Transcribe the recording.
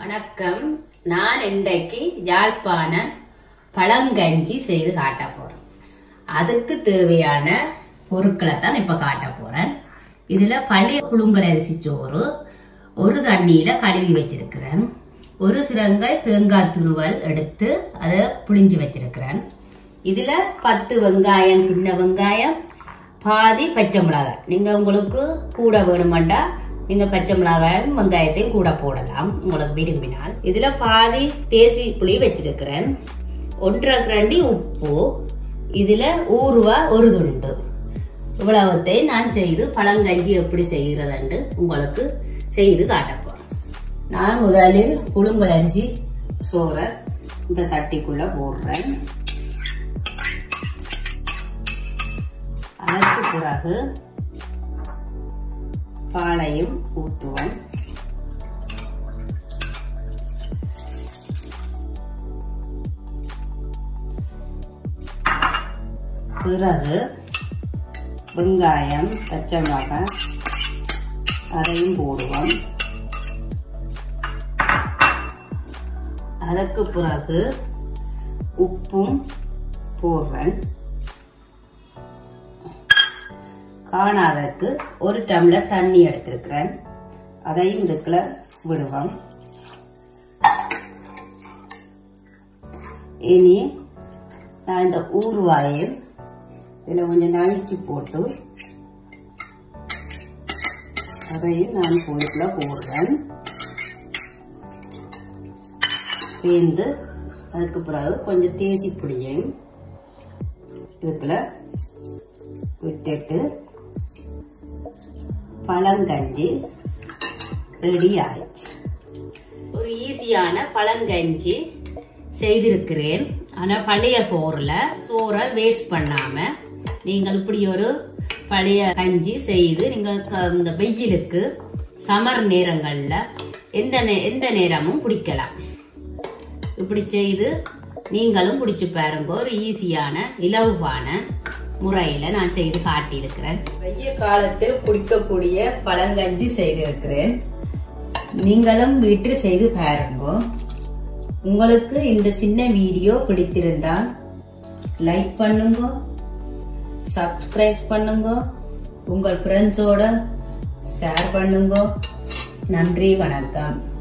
வணக்கம் நான் இன்றைக்கு யாழ்ப்பாண பழங்கஞ்சி செய்து காட்ட போறேன் அதுக்கு தேவையான பொருட்களை தான் இப்ப காட்ட போறேன் இதுல பழைய புழுங்கல் அரிசி சோறு ஒரு தண்ணியில கழுவி வச்சிருக்கிறேன் ஒரு சிறங்காய் தேங்காய் துருவல் எடுத்து அதை புளிஞ்சு வச்சிருக்கிறேன் இதுல பத்து வெங்காயம் சின்ன வெங்காயம் பாதி பச்சை மிளகாய் நீங்க உங்களுக்கு கூட வேணுமாண்டா நீங்க பச்சை மிளகாயும் வெங்காயத்தையும் கூட போடலாம் உங்களுக்கு விரும்பினால் இதுல பாதி தேசி புளி வச்சிருக்கிறேன் ஒன்றரை கிரண்டி உப்பு இதுல ஊறுவா ஒரு துண்டு இவ்வளவத்தை நான் செய்து பழங்கஞ்சி எப்படி செய்கிறதுண்டு உங்களுக்கு செய்து காட்ட போறேன் நான் முதலில் புழுங்கல் அரிசி சோறை இந்த சட்டிக்குள்ள போடுறேன் அதற்கு பிறகு பாலையும் ஊற்றுவேன் பிறகு வெங்காயம் பச்சை மிளகாய் அதையும் போடுவோம் அதற்கு பிறகு உப்பும் போடுறேன் காணாதற்கு ஒரு டம்ளர் தண்ணி எடுத்திருக்கிறேன் அதையும் இதுக்குள்ள விடுவோம் இனி நான் இந்த ஊறுவாயையும் இதில் கொஞ்சம் நழிச்சு போட்டு அதையும் நான் பொழுக்குள்ள போடுறேன் சேர்ந்து அதுக்கு பிறகு கொஞ்சம் தேசி புளியையும் இதுக்குள்ள விட்டுட்டு பழங்கஞ்சி ரெடி ஆயிடுச்சு ஒரு ஈஸியான பழங்கஞ்சி செய்திருக்கிறேன் ஆனா பழைய சோறுல சோறை வேஸ்ட் பண்ணாம நீங்கள் இப்படி ஒரு பழைய கஞ்சி செய்து நீங்க க- இந்த வெயிலுக்கு சமர் நேரங்கள்ல எந்த நே- எந்த நேரமும் குடிக்கலாம் இப்படி செய்து நீங்களும் குடிச்சு பாருங்க ஒரு ஈஸியான இலகுவான முறையில நான் செய்து காட்டியிருக்கிறேன் வெய்ய காலத்தில் குடிக்கக்கூடிய பழங்கஞ்சி செய்திருக்கிறேன் நீங்களும் வீட்டில் செய்து பாருங்க உங்களுக்கு இந்த சின்ன வீடியோ பிடித்திருந்தால் லைக் பண்ணுங்க சப்ஸ்கிரைப் பண்ணுங்க உங்கள் ஃப்ரெண்ட்ஸோட ஷேர் பண்ணுங்க நன்றி வணக்கம்